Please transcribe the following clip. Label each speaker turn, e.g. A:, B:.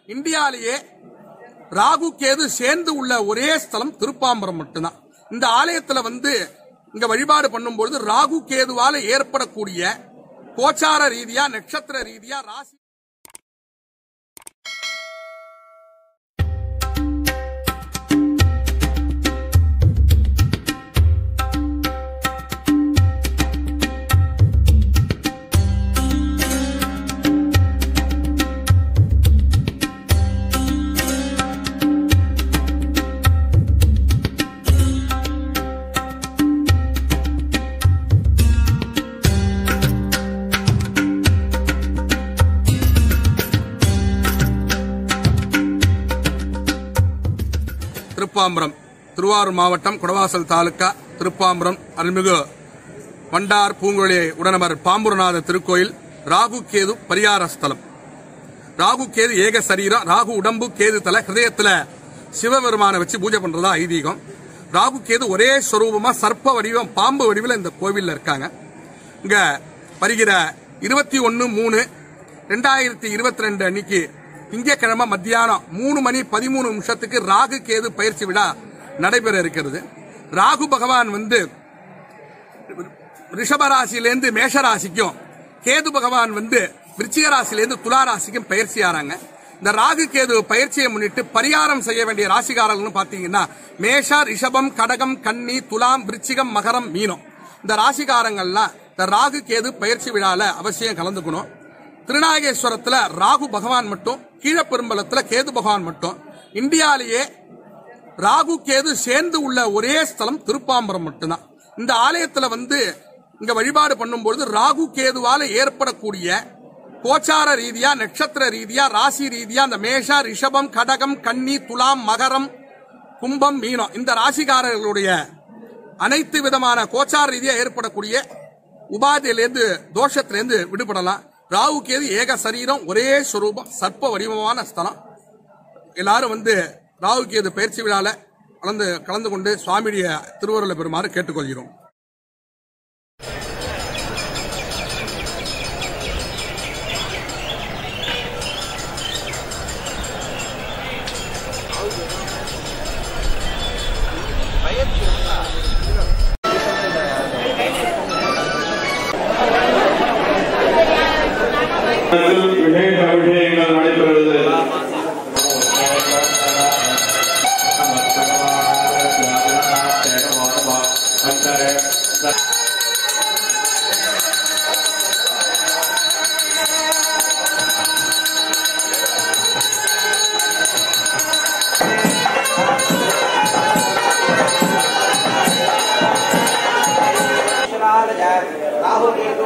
A: இந்தியாலேயே ராகு கேது சேர்ந்து உள்ள ஒரே ஸ்தலம் திருப்பாம்பரம் மட்டும்தான் இந்த ஆலயத்துல வந்து இங்க வழிபாடு பண்ணும்பொழுது ராகு கேதுவால ஏற்படக்கூடிய கோச்சார ரீதியா நட்சத்திர ரீதியா ராசி திருப்பாம்பரம் திருவாரூர் மாவட்டம் குடவாசல் தாலுக்கா திருப்பாம்பரம் அருள்மிகு வண்டார் பூங்குழலி உடனமர் பாம்புரநாத திருக்கோயில் ராகு கேது பரிகார ஸ்தலம் ராகு கேது ஏக சரீரம் ராகு உடம்பு கேது தலை ஹிருதயத்துல சிவபெருமானை வச்சு பூஜை பண்றதா ஐதீகம் ராகு கேது ஒரே ஸ்வரூபமா சர்ப்ப வடிவம் பாம்பு வடிவில் இந்த கோவில்ல இருக்காங்க இங்க வருகிற இருபத்தி ஒன்னு மூணு ரெண்டாயிரத்தி இருபத்தி ரெண்டு அன்னைக்கு திங்கட்கிழமை மத்தியானம் மூணு மணி பதிமூணு நிமிஷத்துக்கு ராகு கேது பயிற்சி விழா நடைபெற இருக்கிறது ராகு பகவான் வந்து ரிஷப ராசியிலேருந்து மேஷ ராசிக்கும் கேது பகவான் வந்து விருச்சிக ராசியிலேருந்து துலா ராசிக்கும் பயிற்சி ஆறாங்க இந்த ராகு கேது பயிற்சியை முன்னிட்டு பரிகாரம் செய்ய வேண்டிய ராசிகாரர்கள்னு பாத்தீங்கன்னா மேஷா ரிஷபம் கடகம் கன்னி துலாம் விருச்சிகம் மகரம் மீனம் இந்த ராசிகாரங்கள்லாம் இந்த ராகு கேது பயிற்சி விழால அவசியம் கலந்துக்கணும் திருநாகேஸ்வரத்துல ராகு பகவான் மட்டும் கீழப்பெரும்பலத்துல கேது பகவான் மட்டும் இந்தியாலேயே ராகு கேது சேர்ந்து உள்ள ஒரே ஸ்தலம் திருப்பாம்பரம் மட்டும்தான் இந்த ஆலயத்துல வந்து இங்க வழிபாடு பண்ணும்பொழுது ராகு கேதுவால ஏற்படக்கூடிய கோச்சார ரீதியா நட்சத்திர ரீதியா ராசி ரீதியா அந்த மேஷா ரிஷபம் கடகம் கன்னி துலாம் மகரம் கும்பம் மீனம் இந்த ராசிகாரர்களுடைய அனைத்து விதமான கோச்சார ரீதியா ஏற்படக்கூடிய உபாதியிலேருந்து தோஷத்திலேருந்து விடுபடலாம் ராகு கேது ஏக சரீரம் ஒரே ஸ்வரூபம் சர்ப்ப வடிவமான ஸ்தலம் எல்லாரும் வந்து ராகு கேது பயிற்சி விழால கலந்து கலந்து கொண்டு சுவாமியுடைய திருவருளை பெறுமாறு கேட்டுக்கொள்கிறோம்
B: விசேஷ அபிஷேகங்கள் நடைபெறுவது
C: राहु केतु